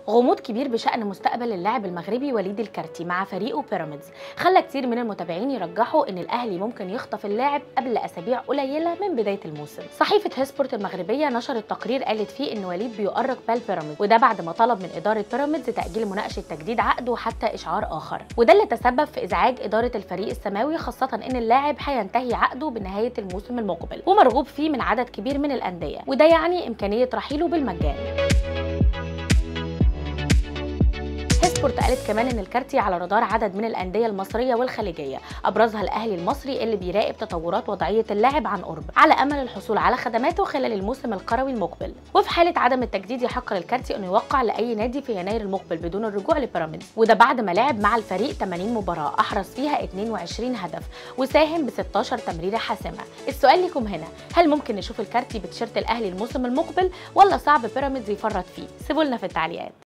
غموض كبير بشأن مستقبل اللاعب المغربي وليد الكارتي مع فريقه بيراميدز خلى كتير من المتابعين يرجحوا ان الاهلي ممكن يخطف اللاعب قبل اسابيع قليله من بدايه الموسم صحيفه هيسبورت المغربيه نشرت تقرير قالت فيه ان وليد بيؤرق بال بيراميدز وده بعد ما طلب من اداره بيراميدز تاجيل مناقشه تجديد عقده حتى اشعار اخر وده اللي تسبب في ازعاج اداره الفريق السماوي خاصه ان اللاعب هينتهي عقده بنهايه الموسم المقبل ومرغوب فيه من عدد كبير من الانديه وده يعني امكانيه رحيله بالمجان سبورت قالت كمان ان الكارتي على رادار عدد من الانديه المصريه والخليجيه ابرزها الاهلي المصري اللي بيراقب تطورات وضعيه اللاعب عن قرب على امل الحصول على خدماته خلال الموسم القروي المقبل وفي حاله عدم التجديد يحق للكارتي انه يوقع لاي نادي في يناير المقبل بدون الرجوع لبيراميدز وده بعد ما لعب مع الفريق 80 مباراه احرز فيها 22 هدف وساهم ب 16 تمريره حاسمه السؤال لكم هنا هل ممكن نشوف الكارتي بتيشيرت الاهلي الموسم المقبل ولا صعب بيراميدز يفرط فيه سيبوا لنا في التعليقات